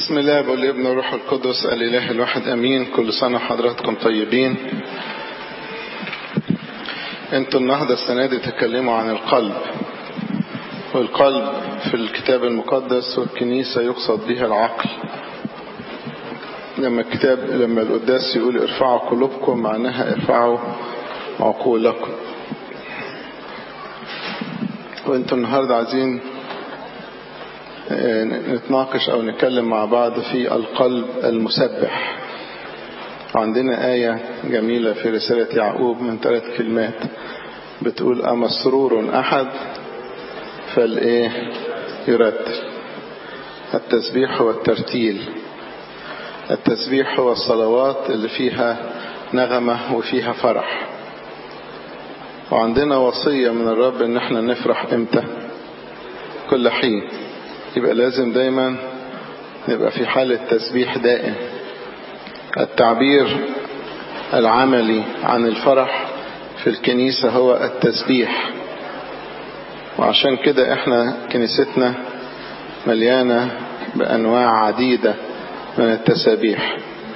بسم الله والابن والروح القدس الاله الواحد امين كل سنه حضراتكم طيبين انتوا النهارده السنه دي تتكلموا عن القلب والقلب في الكتاب المقدس والكنيسه يقصد بها العقل لما الكتاب لما القداس يقول ارفعوا قلوبكم معناها ارفعوا عقولكم وانتوا النهارده عايزين نتناقش او نتكلم مع بعض في القلب المسبح عندنا آية جميلة في رسالة يعقوب من ثلاث كلمات بتقول أمسرور أحد فالإيه يرتل التسبيح هو الترتيل التسبيح هو الصلوات اللي فيها نغمة وفيها فرح وعندنا وصية من الرب ان احنا نفرح امتى كل حين يبقى لازم دايما نبقى في حالة تسبيح دائم التعبير العملي عن الفرح في الكنيسة هو التسبيح وعشان كده احنا كنيستنا مليانة بأنواع عديدة من التسابيح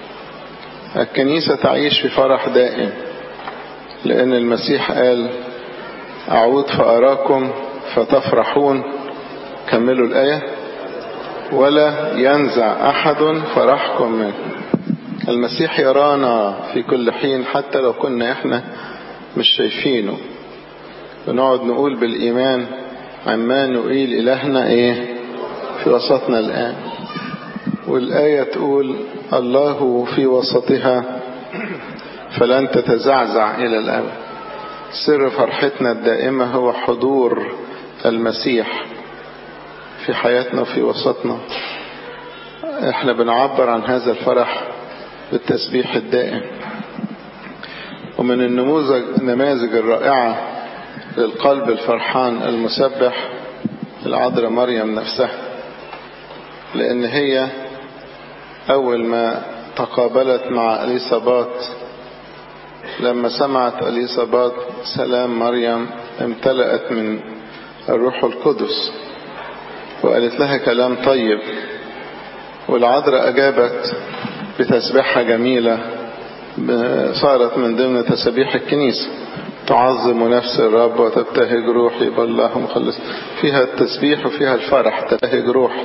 الكنيسة تعيش في فرح دائم لأن المسيح قال أعود فأراكم فتفرحون كملوا الآية ولا ينزع أحد فرحكم منه المسيح يرانا في كل حين حتى لو كنا احنا مش شايفينه بنقعد نقول بالإيمان عمانوئيل إلهنا ايه في وسطنا الآن والآية تقول الله في وسطها فلن تتزعزع إلى الأبد سر فرحتنا الدائمة هو حضور المسيح في حياتنا وفي وسطنا احنا بنعبر عن هذا الفرح بالتسبيح الدائم ومن النموذج النماذج الرائعة للقلب الفرحان المسبح العذراء مريم نفسها لأن هي أول ما تقابلت مع أليصابات لما سمعت أليصابات سلام مريم امتلأت من الروح القدس وقالت لها كلام طيب والعذراء أجابت بتسبيحة جميلة صارت من ضمن تسابيح الكنيسة تعظم نفس الرب وتبتهج روحي بالله مخلص فيها التسبيح وفيها الفرح تبتهج روحي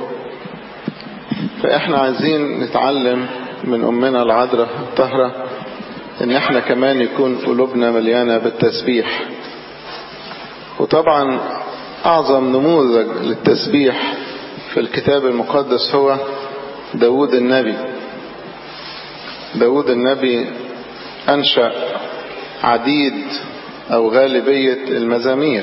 فإحنا عايزين نتعلم من أمنا العذراء الطاهرة إن إحنا كمان يكون قلوبنا مليانة بالتسبيح وطبعا أعظم نموذج للتسبيح في الكتاب المقدس هو داود النبي داود النبي أنشأ عديد أو غالبية المزامير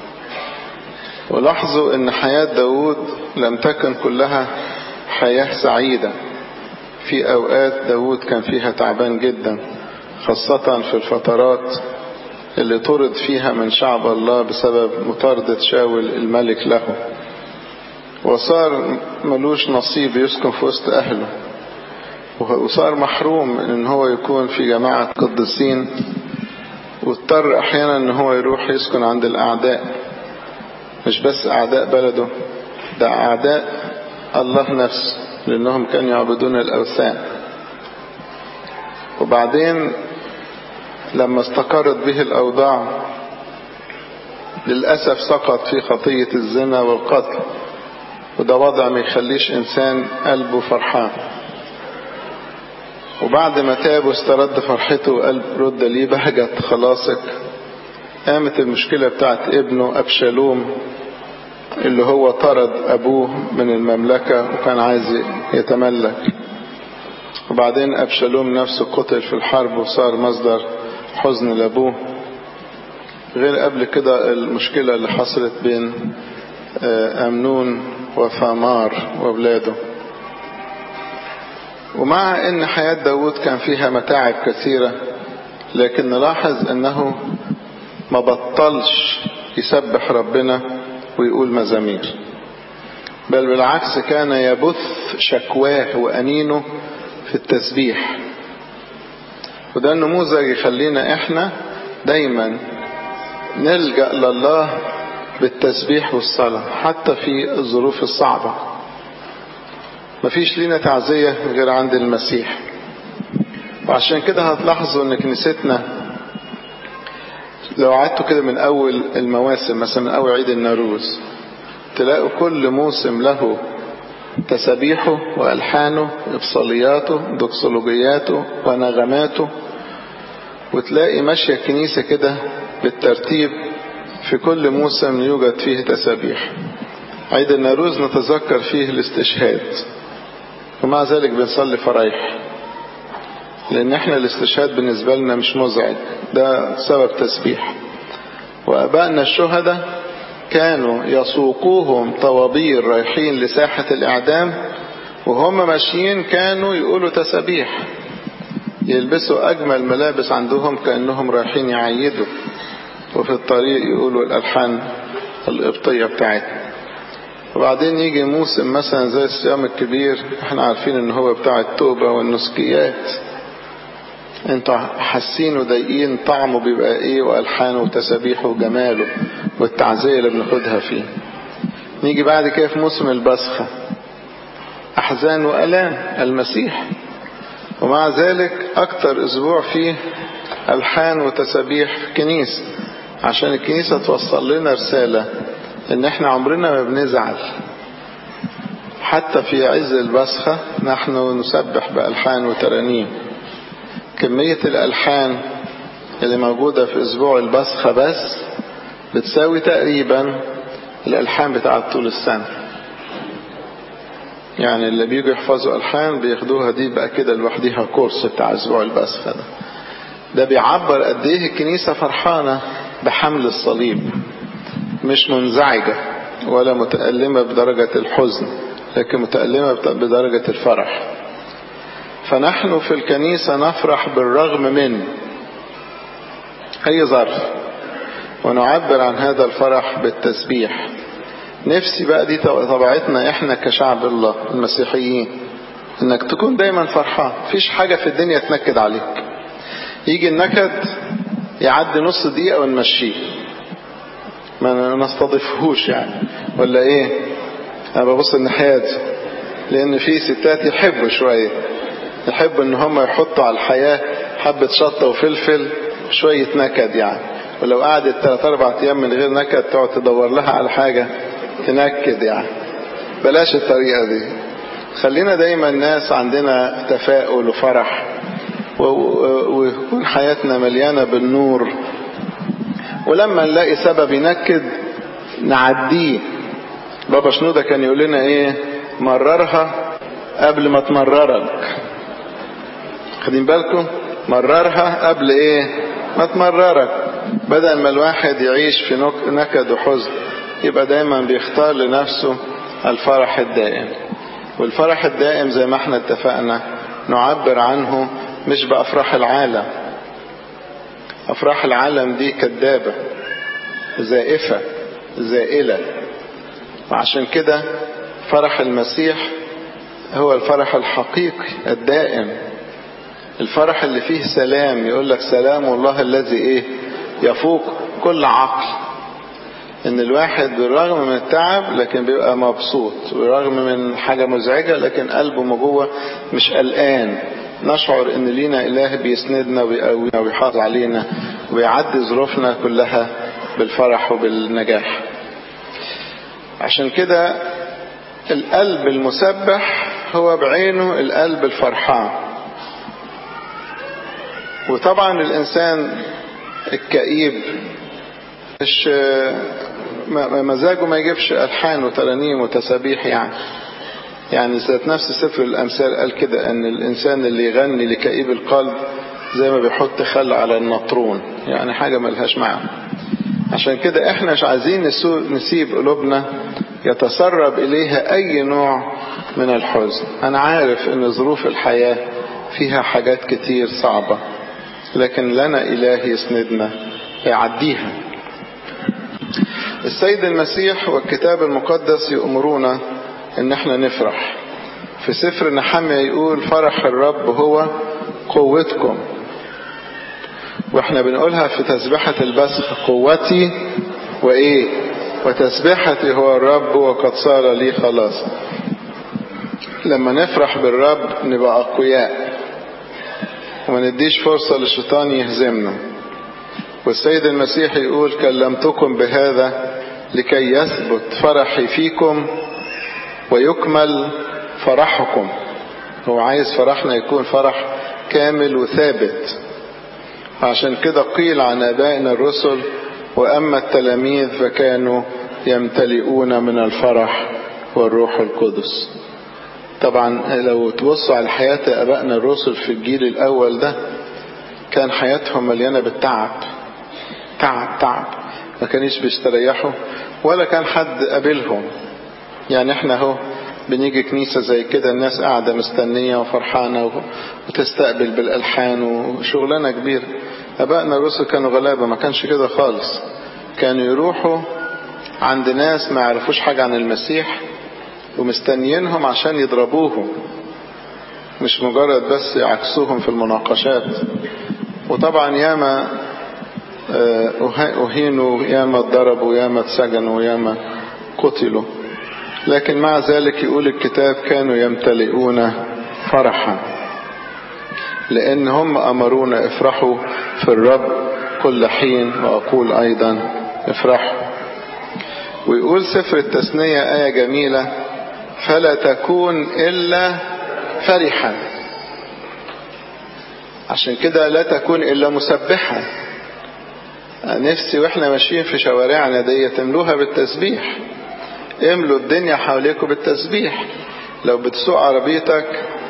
ولاحظوا أن حياة داود لم تكن كلها حياة سعيدة في أوقات داود كان فيها تعبان جدا خاصة في الفترات اللي طرد فيها من شعب الله بسبب مطاردة شاول الملك له وصار ملوش نصيب يسكن في وسط أهله وصار محروم من ان هو يكون في جماعة قديسين واضطر احيانا ان هو يروح يسكن عند الاعداء مش بس اعداء بلده ده اعداء الله نفسه لانهم كانوا يعبدون الاوثان وبعدين لما استقرت به الاوضاع للاسف سقط في خطية الزنا والقتل وده وضع ما يخليش انسان قلبه فرحان وبعد ما تاب واسترد فرحته وقلب رد لي بهجة خلاصك قامت المشكلة بتاعت ابنه أبشالوم اللي هو طرد أبوه من المملكة وكان عايز يتملك وبعدين أبشالوم نفسه قتل في الحرب وصار مصدر حزن لأبوه غير قبل كده المشكلة اللي حصلت بين أمنون وثامار وأولاده ومع ان حياة داود كان فيها متاعب كثيرة لكن نلاحظ انه ما بطلش يسبح ربنا ويقول مزامير بل بالعكس كان يبث شكواه وأنينه في التسبيح وده النموذج يخلينا احنا دايما نلجأ لله بالتسبيح والصلاة حتى في الظروف الصعبة مفيش لينا تعزية غير عند المسيح وعشان كده هتلاحظوا ان كنيستنا لو قعدتوا كده من اول المواسم مثلا من اول عيد النوروز تلاقوا كل موسم له تسابيحه والحانه ابصالياته دوكسولوجياته ونغماته وتلاقي ماشيه الكنيسه كده بالترتيب في كل موسم يوجد فيه تسابيح عيد النوروز نتذكر فيه الاستشهاد ومع ذلك بنصلي فرايح لان احنا الاستشهاد بالنسبه لنا مش مزعج ده سبب تسبيح وابائنا الشهداء كانوا يسوقوهم طوابير رايحين لساحة الإعدام وهم ماشيين كانوا يقولوا تسابيح يلبسوا أجمل ملابس عندهم كأنهم رايحين يعيدوا وفي الطريق يقولوا الألحان القبطية بتاعتنا وبعدين يجي موسم مثلا زي الصيام الكبير احنا عارفين ان هو بتاع التوبة والنسكيات انتوا حاسين وضايقين طعمه بيبقى ايه والحانه وتسابيحه وجماله والتعزية اللي بناخدها فيه نيجي بعد كده في موسم البصخة احزان والام المسيح ومع ذلك اكتر اسبوع فيه الحان وتسابيح في الكنيسة عشان الكنيسة توصل لنا رسالة ان احنا عمرنا ما بنزعل حتى في عز البصخة نحن نسبح بألحان وترانيم كمية الألحان اللي موجودة في أسبوع البصخة بس بتساوي تقريبا الألحان بتاعت طول السنة يعني اللي بيجوا يحفظوا ألحان بياخدوها دي بقى كده لوحديها كورس بتاع أسبوع البصخة ده ده بيعبر قد إيه الكنيسة فرحانة بحمل الصليب مش منزعجة ولا متألمة بدرجة الحزن لكن متألمة بدرجة الفرح فنحن في الكنيسة نفرح بالرغم من أي ظرف ونعبر عن هذا الفرح بالتسبيح نفسي بقى دي طبيعتنا احنا كشعب الله المسيحيين انك تكون دايما فرحان مفيش حاجة في الدنيا تنكد عليك يجي النكد يعدي نص دقيقة ونمشيه ما نستضيفهوش يعني ولا ايه انا ببص الناحية دي لان في ستات يحبوا شوية يحبوا ان هم يحطوا على الحياة حبة شطة وفلفل شوية نكد يعني ولو قعدت ثلاث اربع ايام من غير نكد تقعد تدور لها على حاجة تنكد يعني بلاش الطريقة دي خلينا دايما الناس عندنا تفاؤل وفرح ويكون حياتنا مليانة بالنور ولما نلاقي سبب ينكد نعديه بابا شنودة كان يقول لنا ايه مررها قبل ما تمررك خدين بالكم مررها قبل ايه ما تمررك بدل ما الواحد يعيش في نكد وحزن يبقى دايما بيختار لنفسه الفرح الدائم والفرح الدائم زي ما احنا اتفقنا نعبر عنه مش بأفراح العالم أفراح العالم دي كذابة زائفة زائلة وعشان كده فرح المسيح هو الفرح الحقيقي الدائم الفرح اللي فيه سلام يقول لك سلام الله الذي ايه يفوق كل عقل ان الواحد بالرغم من التعب لكن بيبقى مبسوط بالرغم من حاجة مزعجة لكن قلبه من جوه مش قلقان نشعر ان لينا اله بيسندنا وبيقوينا وبيحافظ علينا وبيعدي ظروفنا كلها بالفرح وبالنجاح عشان كده القلب المسبح هو بعينه القلب الفرحان وطبعا الانسان الكئيب مش مزاجه ما يجيبش الحان وترانيم وتسابيح يعني يعني ذات نفس سفر الامثال قال كده ان الانسان اللي يغني لكئيب القلب زي ما بيحط خل على النطرون يعني حاجه ملهاش معنى عشان كده احنا مش عايزين نسيب قلوبنا يتسرب اليها اي نوع من الحزن انا عارف ان ظروف الحياه فيها حاجات كتير صعبه لكن لنا اله يسندنا يعديها السيد المسيح والكتاب المقدس يأمرونا ان احنا نفرح في سفر نحمية يقول فرح الرب هو قوتكم واحنا بنقولها في تسبحة البسخ قوتي وايه وتسبحتي هو الرب وقد صار لي خلاص لما نفرح بالرب نبقى أقوياء وما نديش فرصة للشيطان يهزمنا والسيد المسيح يقول كلمتكم بهذا لكي يثبت فرحي فيكم ويكمل فرحكم هو عايز فرحنا يكون فرح كامل وثابت عشان كده قيل عن آبائنا الرسل وأما التلاميذ فكانوا يمتلئون من الفرح والروح القدس طبعا لو تبصوا على حياة آبائنا الرسل في الجيل الأول ده كان حياتهم مليانة بالتعب تعب تعب ما كانش بيستريحوا ولا كان حد قابلهم يعني احنا اهو بنيجي كنيسة زي كده الناس قاعدة مستنية وفرحانة وتستقبل بالألحان وشغلانة كبيرة أبائنا الرسل كانوا غلابة ما كانش كده خالص كانوا يروحوا عند ناس ما يعرفوش حاجة عن المسيح ومستنيينهم عشان يضربوهم مش مجرد بس يعكسوهم في المناقشات وطبعا ياما أهينوا ياما اتضربوا ياما اتسجنوا ياما قتلوا لكن مع ذلك يقول الكتاب كانوا يمتلئون فرحا لأن هم أمرونا افرحوا في الرب كل حين وأقول أيضا افرحوا ويقول سفر التثنية آية جميلة فلا تكون إلا فرحا عشان كده لا تكون إلا مسبحا نفسي واحنا ماشيين في شوارعنا دي تملوها بالتسبيح املوا الدنيا حواليكم بالتسبيح لو بتسوق عربيتك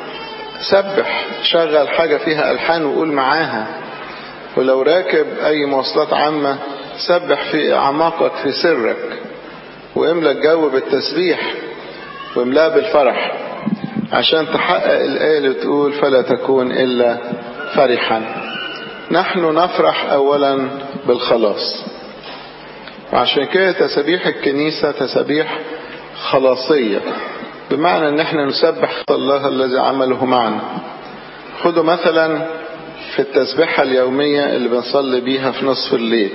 سبح شغل حاجة فيها ألحان وقول معاها ولو راكب أي مواصلات عامة سبح في أعماقك في سرك واملى الجو بالتسبيح واملاه بالفرح عشان تحقق الآية اللي بتقول فلا تكون إلا فرحا نحن نفرح أولا بالخلاص وعشان كده تسابيح الكنيسة تسابيح خلاصية بمعنى ان احنا نسبح الله الذي عمله معنا خدوا مثلا في التسبيحة اليومية اللي بنصلي بيها في نصف الليل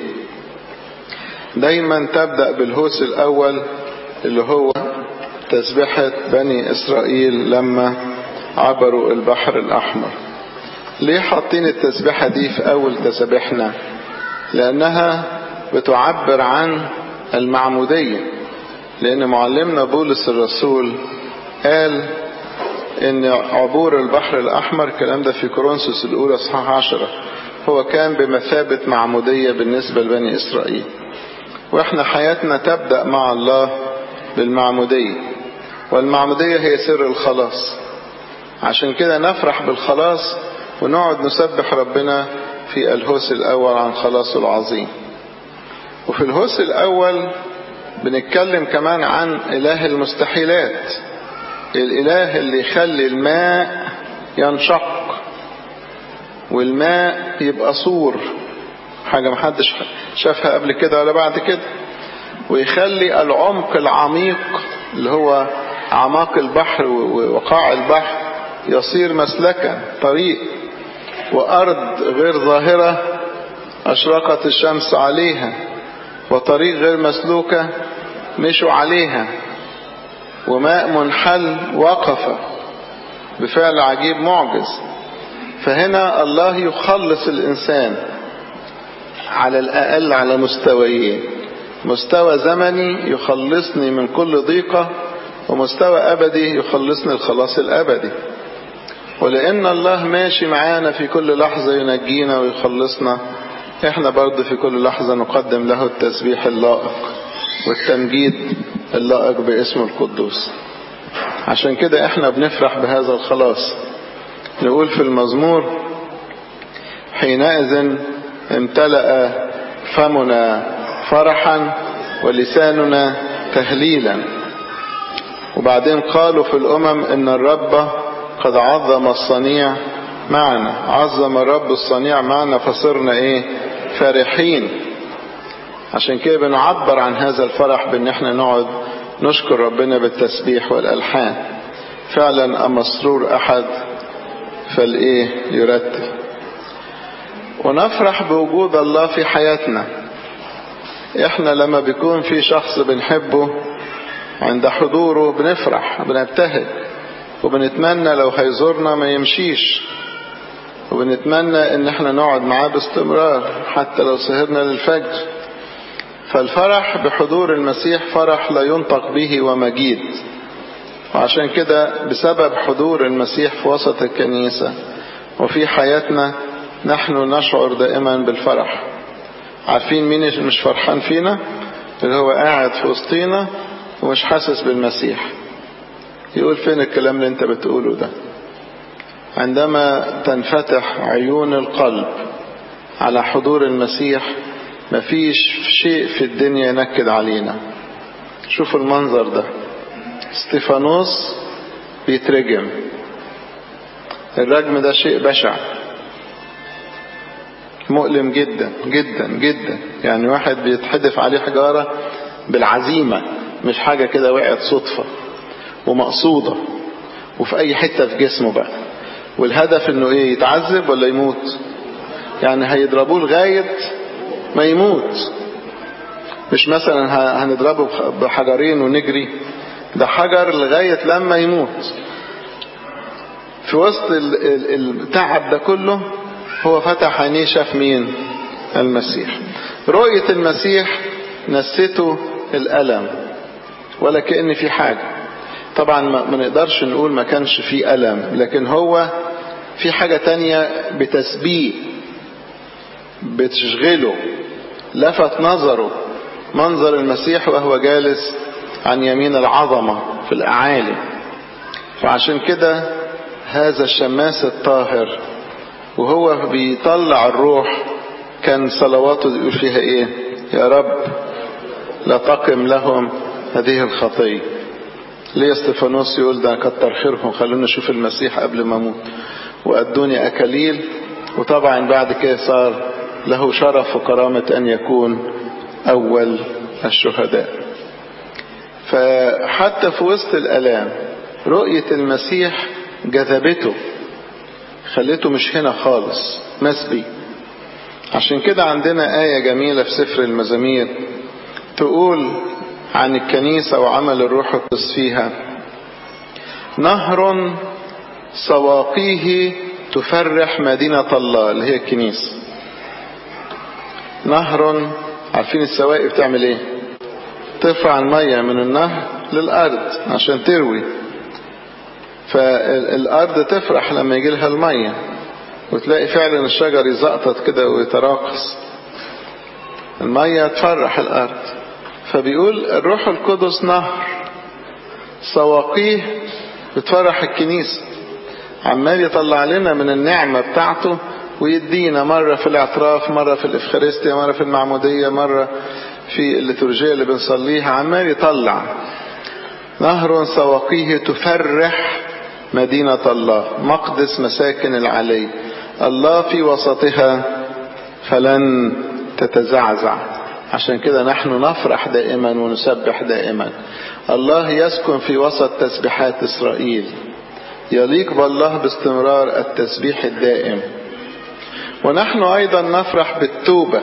دايما تبدأ بالهوس الأول اللي هو تسبيحة بني إسرائيل لما عبروا البحر الأحمر ليه حاطين التسبيحة دي في أول تسابيحنا لأنها بتعبر عن المعمودية لأن معلمنا بولس الرسول قال إن عبور البحر الأحمر الكلام ده في كورنثوس الأولى صحاح عشرة هو كان بمثابة معمودية بالنسبة لبني إسرائيل وإحنا حياتنا تبدأ مع الله بالمعمودية والمعمودية هي سر الخلاص عشان كده نفرح بالخلاص ونقعد نسبح ربنا في الهوس الأول عن خلاصه العظيم وفي الهوس الأول بنتكلم كمان عن إله المستحيلات الإله اللي يخلي الماء ينشق والماء يبقى صور حاجة محدش شافها قبل كده ولا بعد كده ويخلي العمق العميق اللي هو أعماق البحر وقاع البحر يصير مسلكا طريق وأرض غير ظاهرة أشرقت الشمس عليها وطريق غير مسلوكة مشوا عليها وماء منحل وقف بفعل عجيب معجز فهنا الله يخلص الإنسان على الأقل على مستويين مستوى زمني يخلصني من كل ضيقة ومستوى أبدي يخلصني الخلاص الأبدي ولأن الله ماشي معانا في كل لحظة ينجينا ويخلصنا احنا برضه في كل لحظة نقدم له التسبيح اللائق والتمجيد اللائق باسم القدوس عشان كده احنا بنفرح بهذا الخلاص نقول في المزمور حينئذ امتلأ فمنا فرحا ولساننا تهليلا وبعدين قالوا في الأمم إن الرب قد عظم الصنيع معنا عظم الرب الصنيع معنا فصرنا ايه فرحين عشان كده بنعبر عن هذا الفرح بان احنا نقعد نشكر ربنا بالتسبيح والالحان فعلا اما سرور احد فالايه يرتل ونفرح بوجود الله في حياتنا احنا لما بيكون في شخص بنحبه عند حضوره بنفرح بنبتهج وبنتمنى لو هيزورنا ما يمشيش وبنتمنى ان احنا نقعد معاه باستمرار حتى لو سهرنا للفجر فالفرح بحضور المسيح فرح لا ينطق به ومجيد وعشان كده بسبب حضور المسيح في وسط الكنيسة وفي حياتنا نحن نشعر دائما بالفرح عارفين مين مش فرحان فينا اللي هو قاعد في وسطينا ومش حاسس بالمسيح يقول فين الكلام اللي انت بتقوله ده عندما تنفتح عيون القلب على حضور المسيح مفيش شيء في الدنيا ينكد علينا شوفوا المنظر ده استيفانوس بيترجم الرجم ده شيء بشع مؤلم جدا جدا جدا يعني واحد بيتحدف عليه حجارة بالعزيمة مش حاجة كده وقعت صدفة ومقصودة وفي أي حتة في جسمه بقى والهدف انه ايه يتعذب ولا يموت يعني هيضربوه لغاية ما يموت مش مثلا هنضربه بحجرين ونجري ده حجر لغاية لما يموت في وسط التعب ده كله هو فتح عينيه شاف مين المسيح رؤية المسيح نسيته الألم ولا كأن في حاجة طبعا ما نقدرش نقول ما كانش في ألم لكن هو في حاجة تانية بتسبيه بتشغله لفت نظره منظر المسيح وهو جالس عن يمين العظمة في الأعالي فعشان كده هذا الشماس الطاهر وهو بيطلع الروح كان صلواته يقول فيها ايه يا رب لا تقم لهم هذه الخطية ليه استفانوس يقول ده كتر خيرهم خلونا نشوف المسيح قبل ما اموت وأدوني أكاليل وطبعا بعد كده صار له شرف وكرامة أن يكون أول الشهداء فحتى في وسط الألام رؤية المسيح جذبته خليته مش هنا خالص مسبي عشان كده عندنا آية جميلة في سفر المزامير تقول عن الكنيسة وعمل الروح القدس فيها نهر سواقيه تفرح مدينة الله اللي هي الكنيسة نهر عارفين السواقي بتعمل ايه ترفع المية من النهر للأرض عشان تروي فالأرض تفرح لما يجي لها المية وتلاقي فعلا الشجر يزقطط كده ويتراقص المية تفرح الأرض فبيقول الروح القدس نهر سواقيه بتفرح الكنيسة عمال يطلع لنا من النعمة بتاعته ويدينا مرة في الاعتراف مرة في الإفخارستيا مرة في المعمودية مرة في الليتورجية اللي بنصليها عمال يطلع نهر سواقيه تفرح مدينة الله مقدس مساكن العلي الله في وسطها فلن تتزعزع عشان كده نحن نفرح دائما ونسبح دائما الله يسكن في وسط تسبيحات إسرائيل يليق بالله باستمرار التسبيح الدائم ونحن أيضا نفرح بالتوبة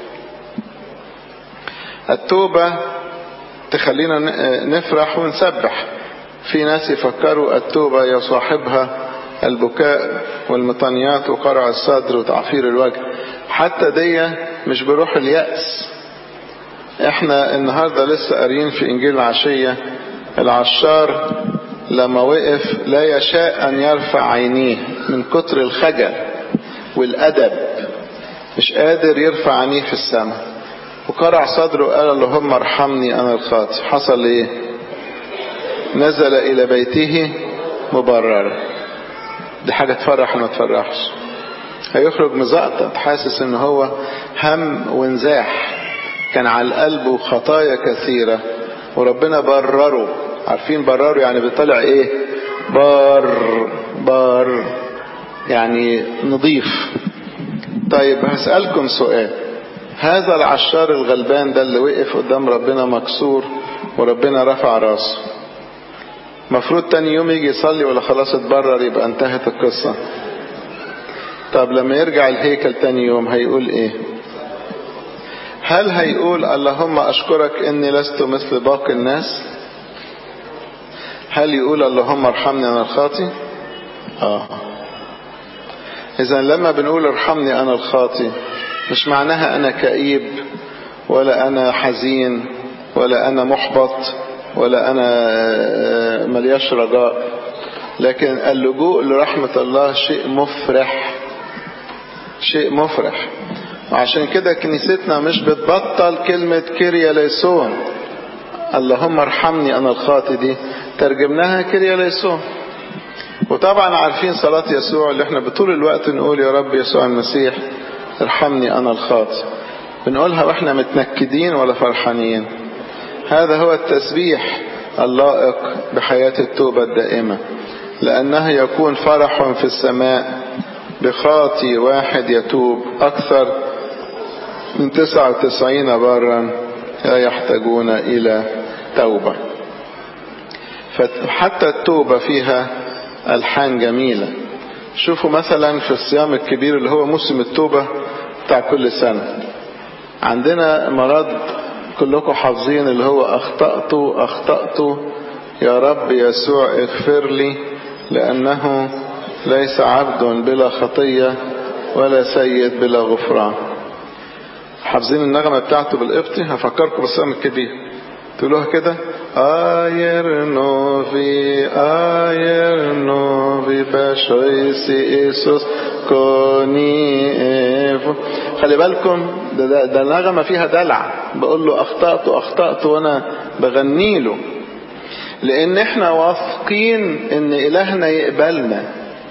التوبة تخلينا نفرح ونسبح في ناس يفكروا التوبة يصاحبها البكاء والمطنيات وقرع الصدر وتعفير الوجه حتى دي مش بروح اليأس احنا النهاردة لسه قاريين في انجيل العشية العشار لما وقف لا يشاء ان يرفع عينيه من كتر الخجل والادب مش قادر يرفع عينيه في السماء وقرع صدره وقال اللهم ارحمني انا الخاطئ حصل ايه نزل الى بيته مبررا دي حاجة تفرح وما تفرحش هيخرج مزقطط حاسس ان هو هم وانزاح كان على قلبه خطايا كثيرة وربنا برره عارفين برره يعني بيطلع ايه بار بار يعني نظيف طيب هسألكم سؤال هذا العشار الغلبان ده اللي وقف قدام ربنا مكسور وربنا رفع راسه مفروض تاني يوم يجي يصلي ولا خلاص اتبرر يبقى انتهت القصة طب لما يرجع الهيكل تاني يوم هيقول ايه هل هيقول اللهم اشكرك اني لست مثل باقي الناس هل يقول اللهم ارحمني أنا الخاطي آه إذا لما بنقول ارحمني أنا الخاطي مش معناها أنا كئيب ولا أنا حزين ولا أنا محبط ولا أنا ملياش رجاء لكن اللجوء لرحمة الله شيء مفرح شيء مفرح وعشان كده كنيستنا مش بتبطل كلمة كيريا ليسون اللهم ارحمني أنا الخاطي دي ترجمناها كيريا ليسون وطبعا عارفين صلاة يسوع اللي احنا بطول الوقت نقول يا رب يسوع المسيح ارحمني أنا الخاطي بنقولها واحنا متنكدين ولا فرحانين هذا هو التسبيح اللائق بحياة التوبة الدائمة لأنه يكون فرح في السماء بخاطي واحد يتوب أكثر من تسعة وتسعين برا لا يحتاجون إلى توبة فحتى التوبة فيها ألحان جميلة شوفوا مثلا في الصيام الكبير اللي هو موسم التوبة بتاع كل سنة عندنا مرض كلكم حافظين اللي هو أخطأت أخطأت يا رب يسوع اغفر لي لأنه ليس عبد بلا خطية ولا سيد بلا غفران حافظين النغمة بتاعته بالقبطي هفكركم بالصيام الكبير تقولوها كده آير نوفي آير نوفي بشويسي إيسوس كوني إيفو خلي بالكم ده, ده, ده نغمة فيها دلع بقول له أخطأت أخطأت وأنا بغني له لأن احنا واثقين إن إلهنا يقبلنا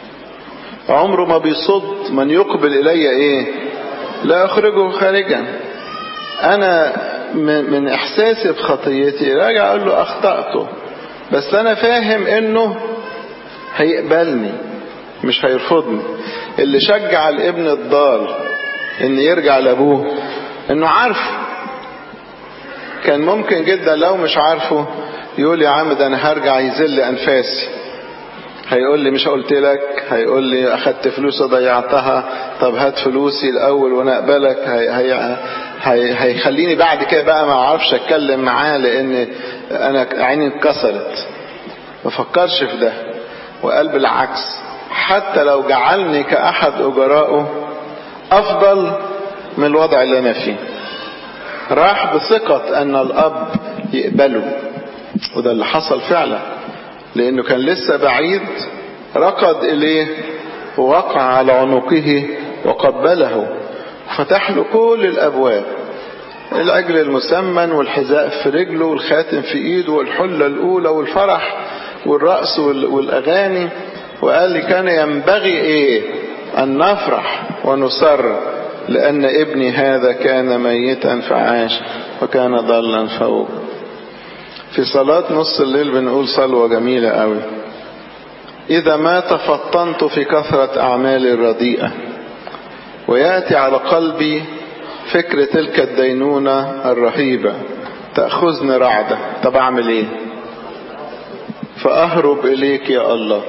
عمره ما بيصد من يقبل إلي إيه لا أخرجه خارجا أنا من إحساسي بخطيتي راجع أقول له أخطأته بس أنا فاهم إنه هيقبلني مش هيرفضني اللي شجع الابن الضال إن يرجع لأبوه إنه عارفه كان ممكن جدا لو مش عارفه يقول يا عم ده أنا هرجع يذل أنفاسي هيقول لي مش قلت لك هيقول لي اخدت فلوس وضيعتها طب هات فلوسي الاول وانا اقبلك هي هي هي هيخليني بعد كده بقى ما اعرفش اتكلم معاه لان انا عيني اتكسرت ما فكرش في ده وقال بالعكس حتى لو جعلني كاحد اجرائه افضل من الوضع اللي انا فيه راح بثقة ان الاب يقبله وده اللي حصل فعلا لأنه كان لسه بعيد ركض إليه ووقع على عنقه وقبله فتح له كل الأبواب العجل المسمن والحذاء في رجله والخاتم في ايده والحلة الأولى والفرح والرأس والأغاني وقال لي كان ينبغي إيه أن نفرح ونسر لأن ابني هذا كان ميتا فعاش وكان ضلا فوق في صلاة نص الليل بنقول صلوة جميلة قوي إذا ما تفطنت في كثرة أعمالي الرديئة ويأتي على قلبي فكر تلك الدينونة الرهيبة تأخذني رعدة طب أعمل إيه فأهرب إليك يا الله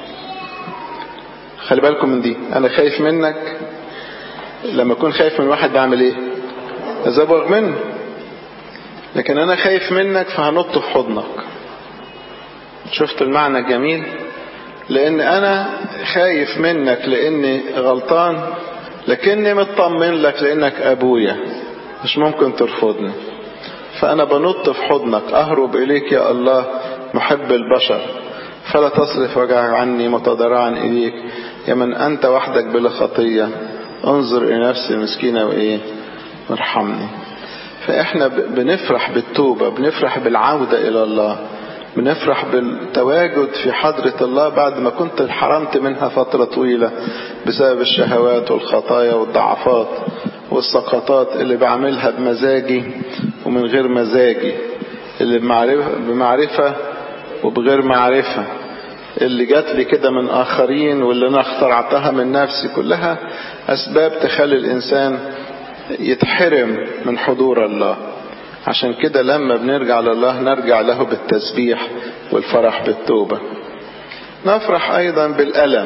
خلي بالكم من دي أنا خايف منك لما أكون خايف من واحد بعمل إيه أزبغ منه لكن أنا خايف منك فهنط في حضنك شفت المعنى الجميل لأن أنا خايف منك لأني غلطان لكني مطمن لك لأنك أبويا مش ممكن ترفضني فأنا بنط في حضنك أهرب إليك يا الله محب البشر فلا تصرف وجهك عني متضرعا إليك يا من أنت وحدك بلا خطية انظر إلى نفسي المسكينة وإيه وارحمني فإحنا بنفرح بالتوبة بنفرح بالعودة إلى الله بنفرح بالتواجد في حضرة الله بعد ما كنت انحرمت منها فترة طويلة بسبب الشهوات والخطايا والضعفات والسقطات اللي بعملها بمزاجي ومن غير مزاجي اللي بمعرفة, بمعرفة وبغير معرفة اللي جات لي كده من آخرين واللي أنا اخترعتها من نفسي كلها أسباب تخلي الإنسان يتحرم من حضور الله عشان كده لما بنرجع لله نرجع له بالتسبيح والفرح بالتوبة نفرح أيضا بالألم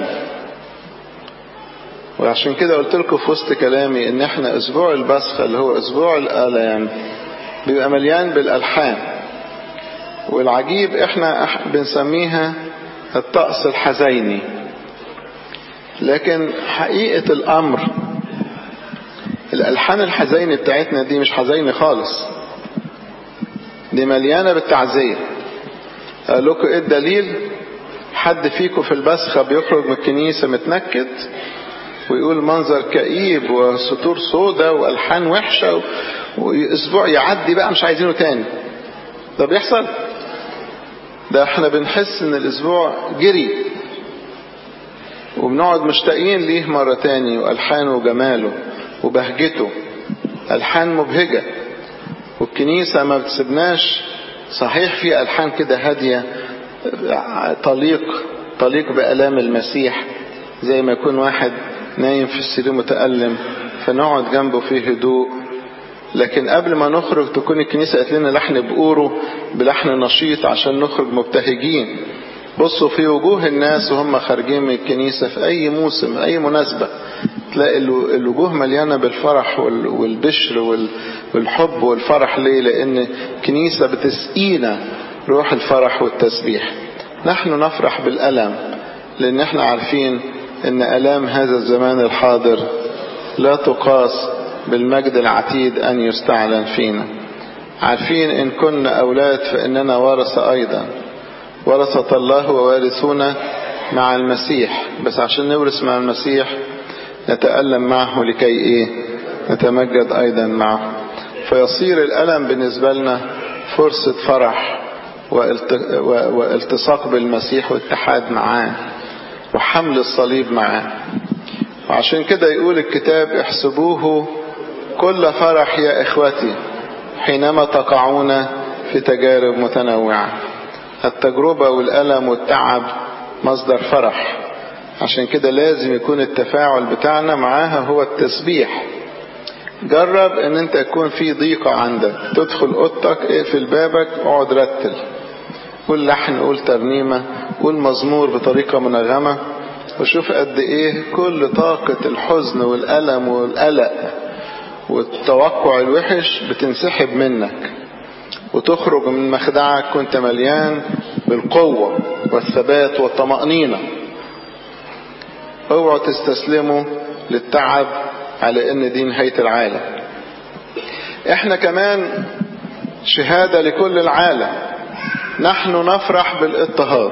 وعشان كده قلت لكم في وسط كلامي ان احنا اسبوع البسخة اللي هو اسبوع الالام بيبقى مليان بالالحان والعجيب احنا بنسميها الطقس الحزيني لكن حقيقة الأمر الألحان الحزينة بتاعتنا دي مش حزينة خالص دي مليانة بالتعزية قال لكم ايه الدليل حد فيكم في البسخة بيخرج من الكنيسة متنكد ويقول منظر كئيب وسطور سودة وألحان وحشة وأسبوع يعدي بقى مش عايزينه تاني ده بيحصل ده احنا بنحس ان الأسبوع جري وبنقعد مشتاقين ليه مرة تاني وألحانه وجماله وبهجته ألحان مبهجة والكنيسة ما بتسيبناش صحيح في ألحان كده هادية طليق طليق بألام المسيح زي ما يكون واحد نايم في السرير متألم فنقعد جنبه في هدوء لكن قبل ما نخرج تكون الكنيسة قالت لنا لحن بقوره بلحن نشيط عشان نخرج مبتهجين بصوا في وجوه الناس وهم خارجين من الكنيسة في أي موسم أي مناسبة تلاقي الوجوه مليانة بالفرح والبشر والحب والفرح ليه لأن الكنيسة بتسقينا روح الفرح والتسبيح نحن نفرح بالألم لأن احنا عارفين أن ألام هذا الزمان الحاضر لا تقاس بالمجد العتيد أن يستعلن فينا عارفين إن كنا أولاد فإننا ورثة أيضا ورثة الله ووارثون مع المسيح بس عشان نورث مع المسيح نتألم معه لكي إيه نتمجد أيضا معه فيصير الألم بالنسبة لنا فرصة فرح والتصاق بالمسيح والاتحاد معاه وحمل الصليب معاه وعشان كده يقول الكتاب احسبوه كل فرح يا إخوتي حينما تقعون في تجارب متنوعة التجربة والألم والتعب مصدر فرح عشان كده لازم يكون التفاعل بتاعنا معاها هو التسبيح جرب ان انت يكون في ضيقة عندك تدخل اوضتك اقفل بابك اقعد رتل قول لحن قول ترنيمة قول مزمور بطريقة منغمة وشوف قد ايه كل طاقة الحزن والألم والقلق والتوقع الوحش بتنسحب منك وتخرج من مخدعك كنت مليان بالقوة والثبات والطمأنينة اوعوا تستسلموا للتعب على ان دي نهاية العالم احنا كمان شهادة لكل العالم نحن نفرح بالاضطهاد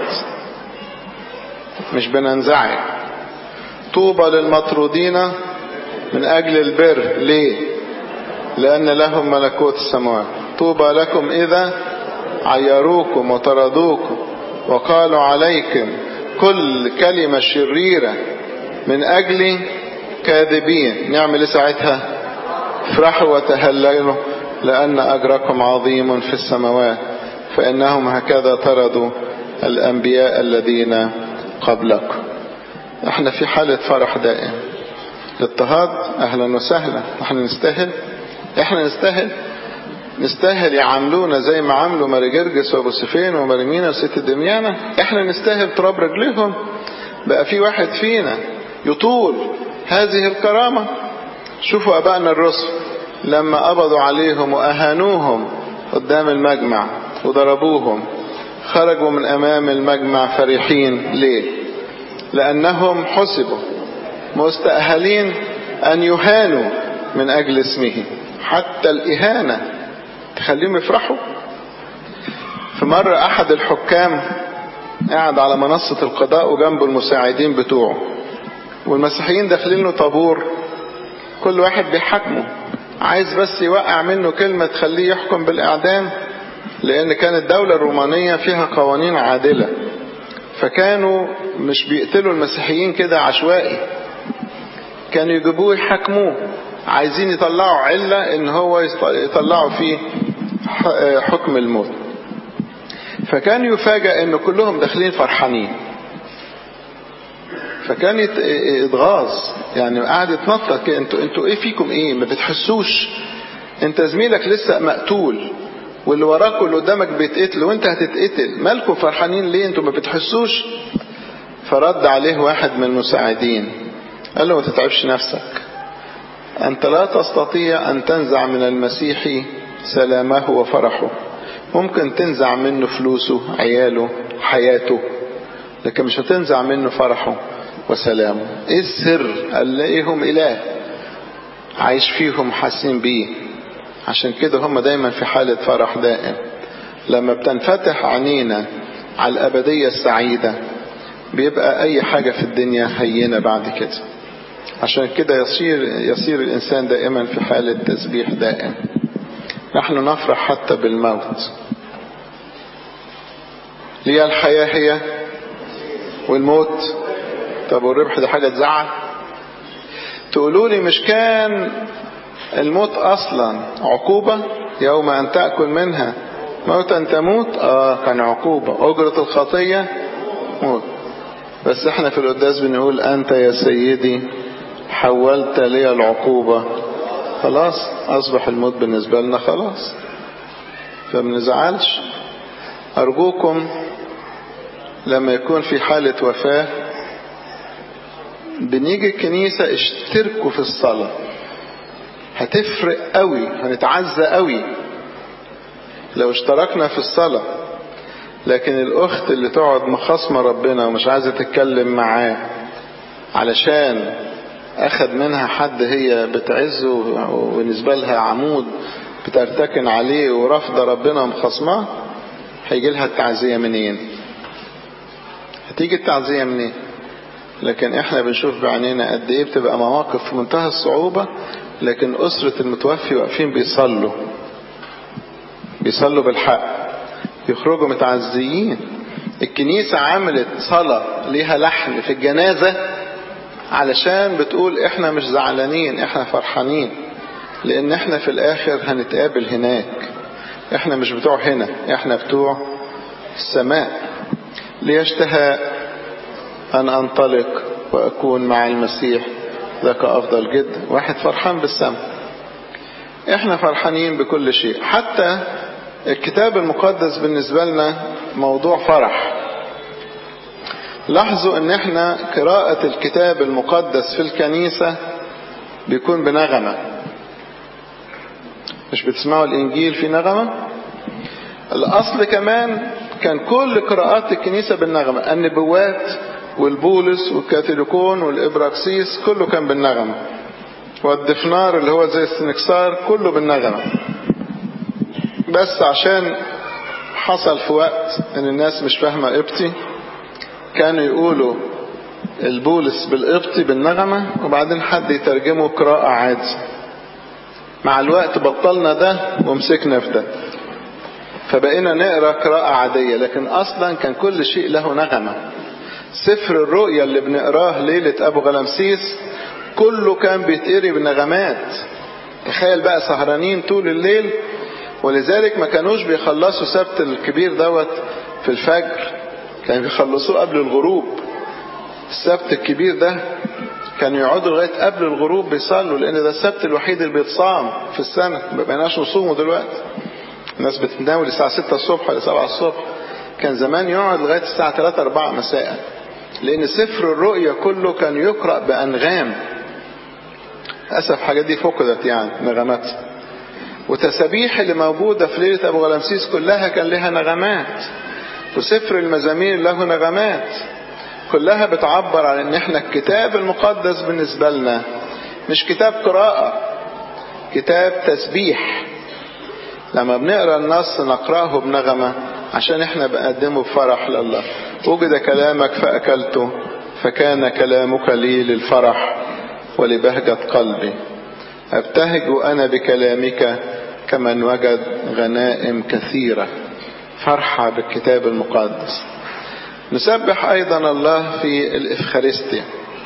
مش بننزعج طوبى للمطرودين من أجل البر ليه لأن لهم ملكوت السماوات طوبى لكم إذا عيروكم وطردوكم وقالوا عليكم كل كلمة شريرة من أجل كاذبين نعمل إيه ساعتها افرحوا وتهللوا لأن أجركم عظيم في السماوات فإنهم هكذا طردوا الأنبياء الذين قبلكم احنا في حالة فرح دائم الاضطهاد اهلا وسهلا احنا نستاهل احنا نستاهل نستاهل يعاملونا زي ما عملوا ماري جرجس وابو سفين وماري مينا وست دميانة احنا نستاهل تراب رجليهم بقى في واحد فينا يطول هذه الكرامة شوفوا ابائنا الرسل لما قبضوا عليهم واهانوهم قدام المجمع وضربوهم خرجوا من امام المجمع فرحين ليه لانهم حسبوا مستأهلين ان يهانوا من اجل اسمه حتى الاهانة تخليهم يفرحوا في مرة احد الحكام قاعد على منصة القضاء وجنبه المساعدين بتوعه والمسيحيين داخلين له طابور كل واحد بيحاكمه عايز بس يوقع منه كلمة تخليه يحكم بالإعدام لأن كانت الدولة الرومانية فيها قوانين عادلة فكانوا مش بيقتلوا المسيحيين كده عشوائي كانوا يجيبوه يحاكموه عايزين يطلعوا علة ان هو يطلعوا فيه حكم الموت فكان يفاجأ ان كلهم داخلين فرحانين فكان اتغاظ يعني قاعد يتنطط كده انتوا انتوا ايه فيكم ايه ما بتحسوش انت زميلك لسه مقتول واللي وراك واللي قدامك بيتقتل وانت هتتقتل مالكم فرحانين ليه انتوا ما بتحسوش فرد عليه واحد من المساعدين قال له ما تتعبش نفسك انت لا تستطيع ان تنزع من المسيح سلامه وفرحه ممكن تنزع منه فلوسه عياله حياته لكن مش هتنزع منه فرحه وسلامه ايه السر قال لقيهم اله عايش فيهم حاسين بيه عشان كده هم دايما في حالة فرح دائم لما بتنفتح عينينا على الأبدية السعيدة بيبقى أي حاجة في الدنيا هينة بعد كده عشان كده يصير يصير الإنسان دائما في حالة تسبيح دائم نحن نفرح حتى بالموت ليه الحياة هي والموت طب والربح ده حاجة تزعل تقولوا لي مش كان الموت أصلا عقوبة يوم أن تأكل منها موتا تموت آه كان عقوبة أجرة الخطية موت بس احنا في القداس بنقول أنت يا سيدي حولت لي العقوبة خلاص أصبح الموت بالنسبة لنا خلاص فمنزعلش أرجوكم لما يكون في حالة وفاة بنيجي الكنيسة اشتركوا في الصلاة هتفرق قوي هنتعزى قوي لو اشتركنا في الصلاة لكن الأخت اللي تقعد مخاصمة ربنا ومش عايزة تتكلم معاه علشان أخد منها حد هي بتعزه وبالنسبة لها عمود بترتكن عليه ورافضة ربنا ومخاصماه هيجي لها التعزية منين هتيجي التعزية منين لكن احنا بنشوف بعينينا قد ايه بتبقى مواقف في منتهى الصعوبة لكن أسرة المتوفي واقفين بيصلوا بيصلوا بالحق يخرجوا متعزيين الكنيسة عملت صلاة ليها لحن في الجنازة علشان بتقول احنا مش زعلانين احنا فرحانين لان احنا في الاخر هنتقابل هناك احنا مش بتوع هنا احنا بتوع السماء ليشتهى ان انطلق واكون مع المسيح ذاك افضل جدا واحد فرحان بالسماء احنا فرحانين بكل شيء حتى الكتاب المقدس بالنسبة لنا موضوع فرح لاحظوا ان احنا قراءة الكتاب المقدس في الكنيسة بيكون بنغمة مش بتسمعوا الانجيل في نغمة الاصل كمان كان كل قراءات الكنيسة بالنغمة النبوات والبولس والكاثوليكون والابراكسيس كله كان بالنغمة والدفنار اللي هو زي السنكسار كله بالنغمة بس عشان حصل في وقت ان الناس مش فاهمة قبطي كانوا يقولوا البولس بالقبطي بالنغمة وبعدين حد يترجمه قراءة عادي مع الوقت بطلنا ده ومسكنا في ده فبقينا نقرا قراءة عادية لكن أصلا كان كل شيء له نغمة سفر الرؤيا اللي بنقراه ليلة أبو غلمسيس كله كان بيتقري بنغمات تخيل بقى سهرانين طول الليل ولذلك ما كانوش بيخلصوا سبت الكبير دوت في الفجر كانوا بيخلصوه قبل الغروب السبت الكبير ده كانوا يقعدوا لغاية قبل الغروب بيصلوا لأن ده السبت الوحيد اللي بيتصام في السنة ما بقيناش نصومه دلوقتي الناس بتتناول الساعة 6 الصبح ولا 7 الصبح كان زمان يقعد لغاية الساعة 3 4 مساء لأن سفر الرؤيا كله كان يقرأ بأنغام للأسف الحاجات دي فقدت يعني نغمات وتسابيح اللي موجودة في ليلة أبو غلمسيس كلها كان لها نغمات وسفر المزامير له نغمات كلها بتعبر عن ان احنا الكتاب المقدس بالنسبة لنا مش كتاب قراءة كتاب تسبيح لما بنقرا النص نقراه بنغمة عشان احنا بنقدمه بفرح لله وجد كلامك فأكلته فكان كلامك لي للفرح ولبهجة قلبي أبتهج أنا بكلامك كمن وجد غنائم كثيرة فرحة بالكتاب المقدس نسبح أيضا الله في الإفخارستيا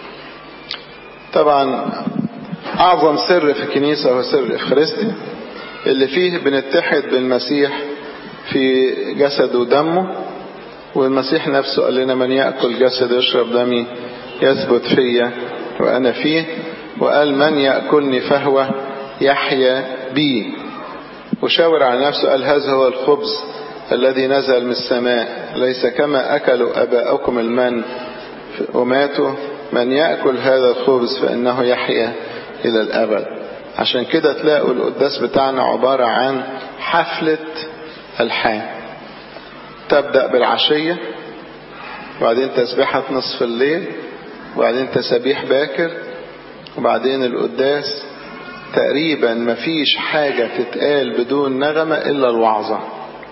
طبعا أعظم سر في الكنيسة هو سر الإفخارستيا اللي فيه بنتحد بالمسيح في جسده ودمه والمسيح نفسه قال لنا من يأكل جسد يشرب دمي يثبت فيا وأنا فيه وقال من يأكلني فهو يحيا بي وشاور على نفسه قال هذا هو الخبز الذي نزل من السماء ليس كما أكلوا أباؤكم المن وماتوا من يأكل هذا الخبز فإنه يحيا إلى الأبد عشان كده تلاقوا القداس بتاعنا عبارة عن حفلة ألحان تبدأ بالعشية وبعدين تسبيحة نصف الليل وبعدين تسابيح باكر وبعدين القداس تقريبا مفيش حاجة تتقال بدون نغمة إلا الوعظة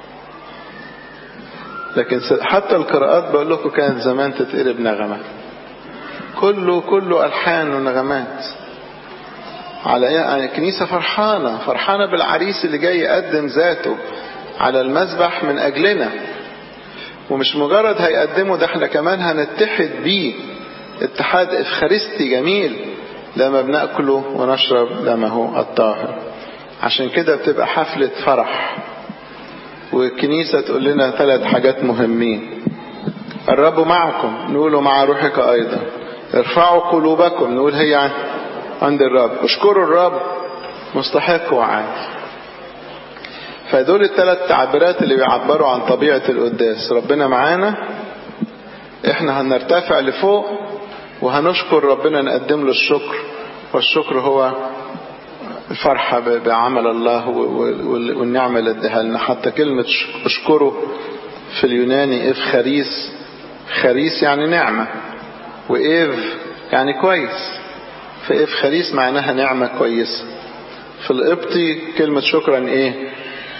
لكن حتى القراءات بقول لكم كانت زمان تتقلب نغمة كله كله ألحان ونغمات على يعني الكنيسة فرحانة فرحانة بالعريس اللي جاي يقدم ذاته على المذبح من أجلنا ومش مجرد هيقدمه ده احنا كمان هنتحد بيه اتحاد افخارستي جميل لما بناكله ونشرب دمه الطاهر عشان كده بتبقى حفلة فرح والكنيسة تقول لنا ثلاث حاجات مهمين الرب معكم نقوله مع روحك أيضا ارفعوا قلوبكم نقول هي عند الرب اشكروا الرب مستحق وعادل فدول الثلاث تعبيرات اللي بيعبروا عن طبيعة القداس ربنا معانا احنا هنرتفع لفوق وهنشكر ربنا نقدم له الشكر والشكر هو الفرحة بعمل الله والنعمة اللي اداها لنا حتى كلمة اشكره في اليوناني اف خريس خريس يعني نعمة وايف يعني كويس فاف خريس معناها نعمة كويسة في القبطي كلمة شكرا ايه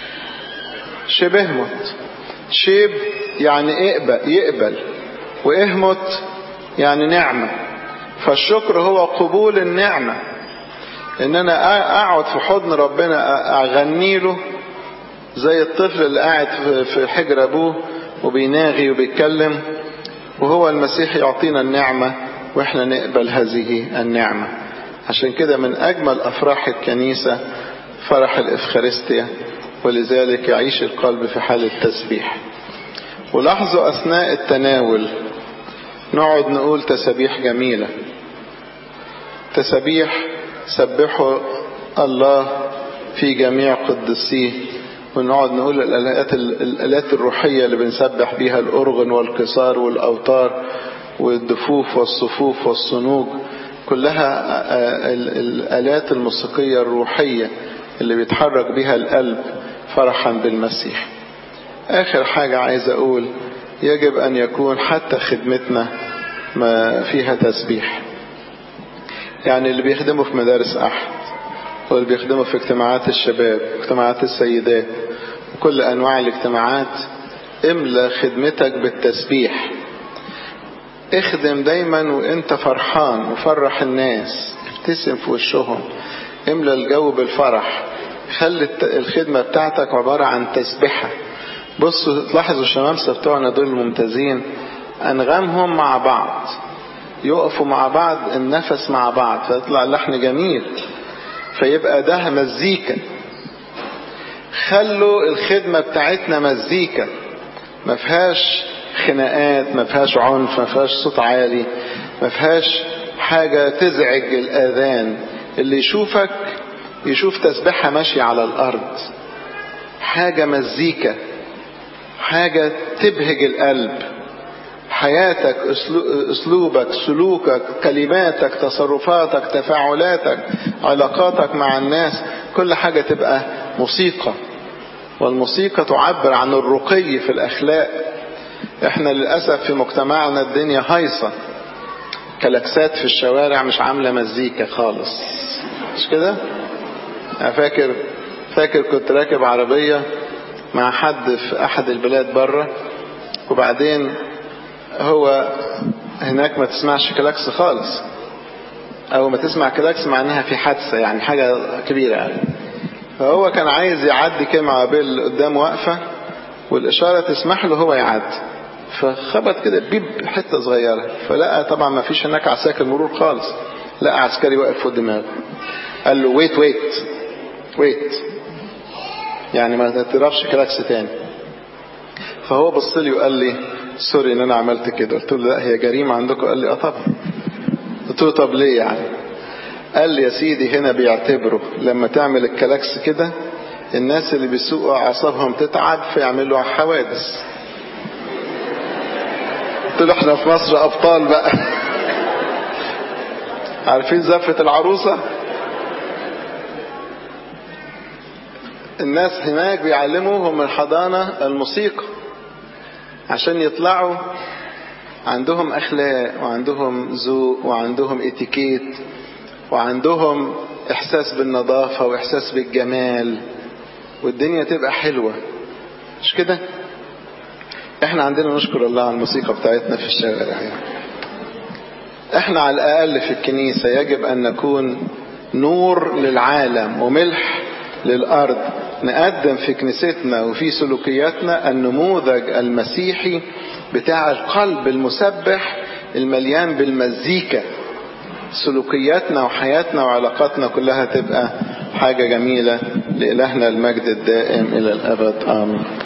شبهمت شيب يعني اقبل يقبل واهمت يعني نعمة فالشكر هو قبول النعمة ان انا اقعد في حضن ربنا اغني له زي الطفل اللي قاعد في حجر ابوه وبيناغي وبيتكلم وهو المسيح يعطينا النعمة واحنا نقبل هذه النعمة عشان كده من اجمل افراح الكنيسة فرح الافخارستيا ولذلك يعيش القلب في حالة تسبيح ولاحظوا اثناء التناول نقعد نقول تسابيح جميلة تسابيح سبحوا الله في جميع قدسيه ونقعد نقول الآلات, الآلات الروحية اللي بنسبح بيها الأرغن والقصار والأوتار والدفوف والصفوف والصنوج كلها الآلات الموسيقية الروحية اللي بيتحرك بها القلب فرحا بالمسيح آخر حاجة عايز أقول يجب أن يكون حتى خدمتنا ما فيها تسبيح يعني اللي بيخدموا في مدارس أحد واللي بيخدموا في اجتماعات الشباب اجتماعات السيدات كل أنواع الاجتماعات املى خدمتك بالتسبيح اخدم دايما وانت فرحان وفرح الناس ابتسم في وشهم املى الجو بالفرح خلي الخدمة بتاعتك عبارة عن تسبحة بصوا تلاحظوا الشمامسة بتوعنا دول ممتازين أنغامهم مع بعض يقفوا مع بعض النفس مع بعض فيطلع اللحن جميل فيبقى ده مزيكا خلوا الخدمة بتاعتنا مزيكا ما فيهاش خناقات ما فيهاش عنف ما فيهاش صوت عالي ما فيهاش حاجة تزعج الآذان اللي يشوفك يشوف تسبحة ماشية على الأرض حاجة مزيكا حاجة تبهج القلب حياتك أسلوبك سلوكك كلماتك تصرفاتك تفاعلاتك علاقاتك مع الناس كل حاجة تبقى موسيقى والموسيقى تعبر عن الرقي في الأخلاق احنا للأسف في مجتمعنا الدنيا هايصة كلاكسات في الشوارع مش عاملة مزيكا خالص مش كده أنا فاكر فاكر كنت راكب عربية مع حد في أحد البلاد بره وبعدين هو هناك ما تسمعش كلاكس خالص أو ما تسمع كلاكس معناها في حادثة يعني حاجة كبيرة يعني فهو كان عايز يعدي كده مع بيل قدام واقفة والإشارة تسمح له هو يعدي فخبط كده بيب حتة صغيرة فلقى طبعا ما فيش هناك عساكر مرور خالص لقى عسكري واقف فوق دماغه قال له ويت ويت ويت يعني ما تضربش كلاكس تاني فهو بص لي وقال لي سوري ان انا عملت كده قلت له لا هي جريمه عندكم قال لي اه طبعا قلت له طب ليه يعني قال لي يا سيدي هنا بيعتبروا لما تعمل الكلاكس كده الناس اللي بيسوقوا اعصابهم تتعب فيعملوا حوادث قلت له احنا في مصر ابطال بقى عارفين زفة العروسة الناس هناك بيعلموهم الحضانة الموسيقى عشان يطلعوا عندهم أخلاق وعندهم ذوق وعندهم اتيكيت وعندهم إحساس بالنظافة وإحساس بالجمال والدنيا تبقى حلوة مش كده احنا عندنا نشكر الله على الموسيقى بتاعتنا في الشارع يعني. احنا على الأقل في الكنيسة يجب أن نكون نور للعالم وملح للأرض نقدم في كنيستنا وفي سلوكياتنا النموذج المسيحي بتاع القلب المسبح المليان بالمزيكا سلوكياتنا وحياتنا وعلاقاتنا كلها تبقى حاجة جميلة لإلهنا المجد الدائم إلى الأبد آمين